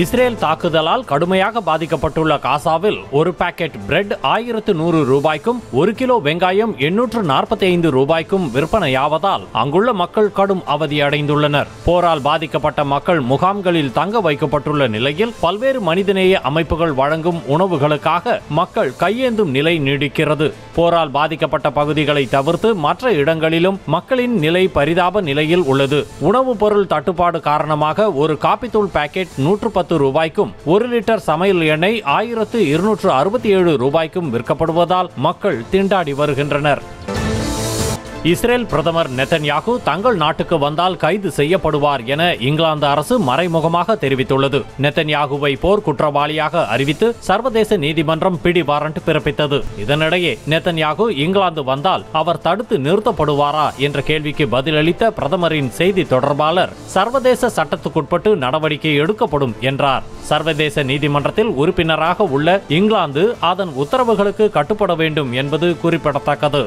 Israel தாக்குதலால் கடுமையாக பாதிக்கப்பட்டுள்ள காசாவில் ஒரு பாக்கெட் பிரெட் ஆயிரத்து நூறு ரூபாய்க்கும் ஒரு கிலோ வெங்காயம் எண்ணூற்று நாற்பத்தி ஐந்து ரூபாய்க்கும் விற்பனையாவதால் அங்குள்ள மக்கள் கடும் அவதியடைந்துள்ளனர் போரால் பாதிக்கப்பட்ட மக்கள் முகாம்களில் தங்க வைக்கப்பட்டுள்ள நிலையில் பல்வேறு மனிதநேய அமைப்புகள் வழங்கும் உணவுகளுக்காக மக்கள் கையேந்தும் நிலை நீடிக்கிறது போரால் பாதிக்கப்பட்ட பகுதிகளை தவிர்த்து மற்ற இடங்களிலும் மக்களின் நிலை பரிதாப நிலையில் உள்ளது உணவுப் பொருள் தட்டுப்பாடு காரணமாக ஒரு காப்பித்தூள் பாக்கெட் நூற்று பத்து ரூபாய்க்கும் ஒரு லிட்டர் சமையல் எண்ணெய் ஆயிரத்து இருநூற்று அறுபத்தி ஏழு ரூபாய்க்கும் விற்கப்படுவதால் மக்கள் திண்டாடி வருகின்றனர் இஸ்ரேல் பிரதமர் நெத்தன்யாகு தங்கள் நாட்டுக்கு வந்தால் கைது செய்யப்படுவார் என இங்கிலாந்து அரசு மறைமுகமாக தெரிவித்துள்ளது நெத்தன்யாகுவை போர் குற்றவாளியாக அறிவித்து சர்வதேச நீதிமன்றம் பிடி வாரண்ட் பிறப்பித்தது இதனிடையே நெத்தன்யாகு இங்கிலாந்து வந்தால் அவர் தடுத்து நிறுத்தப்படுவாரா என்ற கேள்விக்கு பதிலளித்த பிரதமரின் செய்தி தொடர்பாளர் சர்வதேச சட்டத்துக்குட்பட்டு நடவடிக்கை எடுக்கப்படும் என்றார் சர்வதேச நீதிமன்றத்தில் உறுப்பினராக உள்ள இங்கிலாந்து அதன் உத்தரவுகளுக்கு கட்டுப்பட வேண்டும் என்பது குறிப்பிடத்தக்கது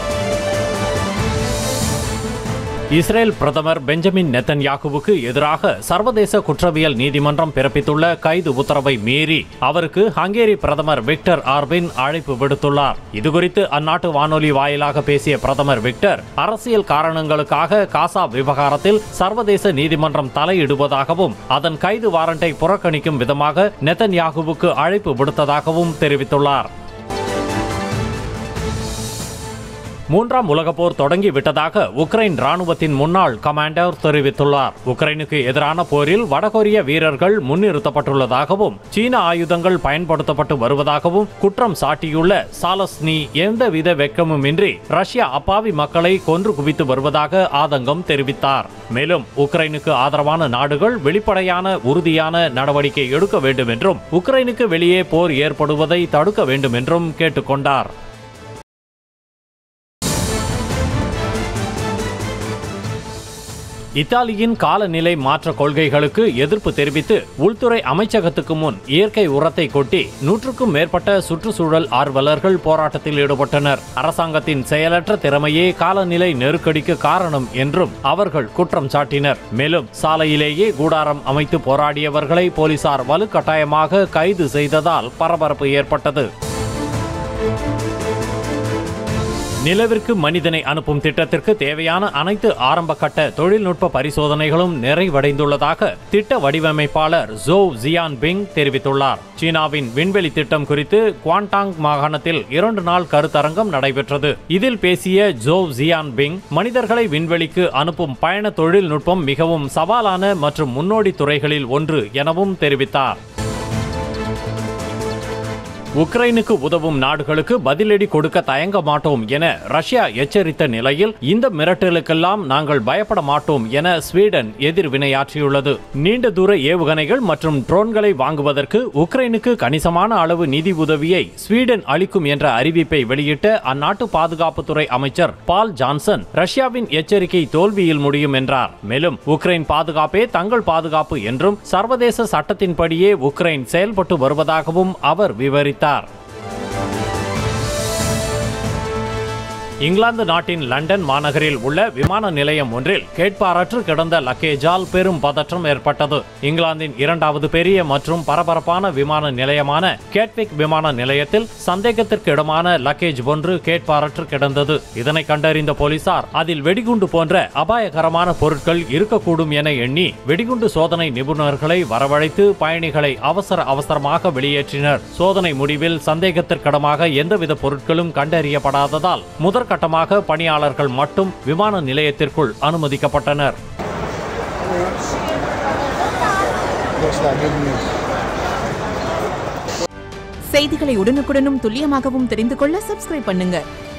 இஸ்ரேல் பிரதமர் பெஞ்சமின் நெத்தன்யாகுவுக்கு எதிராக சர்வதேச குற்றவியல் நீதிமன்றம் பிறப்பித்துள்ள கைது உத்தரவை மீறி அவருக்கு ஹங்கேரி பிரதமர் விக்டர் ஆர்பின் அழைப்பு விடுத்துள்ளார் இதுகுறித்து அந்நாட்டு வானொலி வாயிலாக பேசிய பிரதமர் விக்டர் அரசியல் காரணங்களுக்காக காசா விவகாரத்தில் சர்வதேச நீதிமன்றம் தலையிடுவதாகவும் அதன் கைது வாரண்டை புறக்கணிக்கும் விதமாக நெத்தன்யாகுவுக்கு அழைப்பு விடுத்ததாகவும் தெரிவித்துள்ளார் மூன்றாம் உலகப் போர் தொடங்கி விட்டதாக உக்ரைன் ராணுவத்தின் முன்னாள் கமாண்டர் தெரிவித்துள்ளார் உக்ரைனுக்கு எதிரான போரில் வடகொரிய வீரர்கள் முன்னிறுத்தப்பட்டுள்ளதாகவும் சீன ஆயுதங்கள் பயன்படுத்தப்பட்டு வருவதாகவும் குற்றம் சாட்டியுள்ள சாலஸ்னி எந்தவித வெட்கமுமின்றி ரஷ்யா அப்பாவி மக்களை கொன்று குவித்து வருவதாக ஆதங்கம் தெரிவித்தார் மேலும் உக்ரைனுக்கு ஆதரவான நாடுகள் வெளிப்படையான உறுதியான நடவடிக்கை எடுக்க வேண்டும் என்றும் உக்ரைனுக்கு வெளியே போர் ஏற்படுவதை தடுக்க வேண்டும் என்றும் கேட்டுக்கொண்டார் இத்தாலியின் காலநிலை மாற்ற கொள்கைகளுக்கு எதிர்ப்பு தெரிவித்து உள்துறை அமைச்சகத்துக்கு முன் இயற்கை உரத்தை கொட்டி நூற்றுக்கும் மேற்பட்ட சுற்றுச்சூழல் ஆர்வலர்கள் போராட்டத்தில் ஈடுபட்டனர் அரசாங்கத்தின் செயலற்ற திறமையே காலநிலை நெருக்கடிக்கு காரணம் என்றும் அவர்கள் குற்றம் சாட்டினர் மேலும் சாலையிலேயே கூடாரம் அமைத்து போராடியவர்களை போலீசார் வலுக்கட்டாயமாக கைது செய்ததால் பரபரப்பு ஏற்பட்டது நிலவிற்கு மனிதனை அனுப்பும் திட்டத்திற்கு தேவையான அனைத்து ஆரம்ப கட்ட தொழில்நுட்ப பரிசோதனைகளும் நிறைவடைந்துள்ளதாக திட்ட வடிவமைப்பாளர் ஜோ ஜியான் பிங் தெரிவித்துள்ளார் சீனாவின் விண்வெளி திட்டம் குறித்து குவாண்டாங் மாகாணத்தில் இரண்டு நாள் கருத்தரங்கம் நடைபெற்றது இதில் பேசிய ஜோ ஜியான் பிங் மனிதர்களை விண்வெளிக்கு அனுப்பும் பயண தொழில்நுட்பம் மிகவும் சவாலான மற்றும் முன்னோடி துறைகளில் ஒன்று எனவும் தெரிவித்தார் உக்ரைனுக்கு உதவும் நாடுகளுக்கு பதிலடி கொடுக்க தயங்க மாட்டோம் என ரஷ்யா எச்சரித்த நிலையில் இந்த மிரட்டலுக்கெல்லாம் நாங்கள் பயப்பட மாட்டோம் என ஸ்வீடன் எதிர்வினையாற்றியுள்ளது நீண்ட தூர ஏவுகணைகள் மற்றும் ட்ரோன்களை வாங்குவதற்கு உக்ரைனுக்கு கணிசமான அளவு நிதி உதவியை ஸ்வீடன் அளிக்கும் என்ற அறிவிப்பை வெளியிட்ட அந்நாட்டு பாதுகாப்புத்துறை அமைச்சர் பால் ஜான்சன் ரஷ்யாவின் எச்சரிக்கை தோல்வியில் முடியும் என்றார் மேலும் உக்ரைன் பாதுகாப்பே தங்கள் பாதுகாப்பு என்றும் சர்வதேச சட்டத்தின்படியே உக்ரைன் செயல்பட்டு வருவதாகவும் அவர் விவரித்தார் இங்கிலாந்து நாட்டின் லண்டன் மாநகரில் உள்ள விமான நிலையம் ஒன்றில் கேட்பாரற்று கிடந்த லக்கேஜால் பெரும் பதற்றம் ஏற்பட்டது இங்கிலாந்தின் இரண்டாவது பெரிய மற்றும் பரபரப்பான விமான நிலையமான கேட்விக் விமான நிலையத்தில் சந்தேகத்திற்கு இடமான லக்கேஜ் ஒன்று கேட்பாரற்று கிடந்தது இதனை கண்டறிந்த போலீசார் அதில் வெடிகுண்டு போன்ற அபாயகரமான பொருட்கள் இருக்கக்கூடும் என எண்ணி வெடிகுண்டு சோதனை நிபுணர்களை வரவழைத்து பயணிகளை அவசர அவசரமாக வெளியேற்றினர் சோதனை முடிவில் சந்தேகத்திற்கிடமாக எந்தவித பொருட்களும் கண்டறியப்படாததால் முதற்கட்டமாக பணியாளர்கள் மட்டும் விமான நிலையத்திற்குள் அனுமதிக்கப்பட்டனர் செய்திகளை உடனுக்குடனும் துல்லியமாகவும் தெரிந்து கொள்ள சப்ஸ்கிரைப் பண்ணுங்க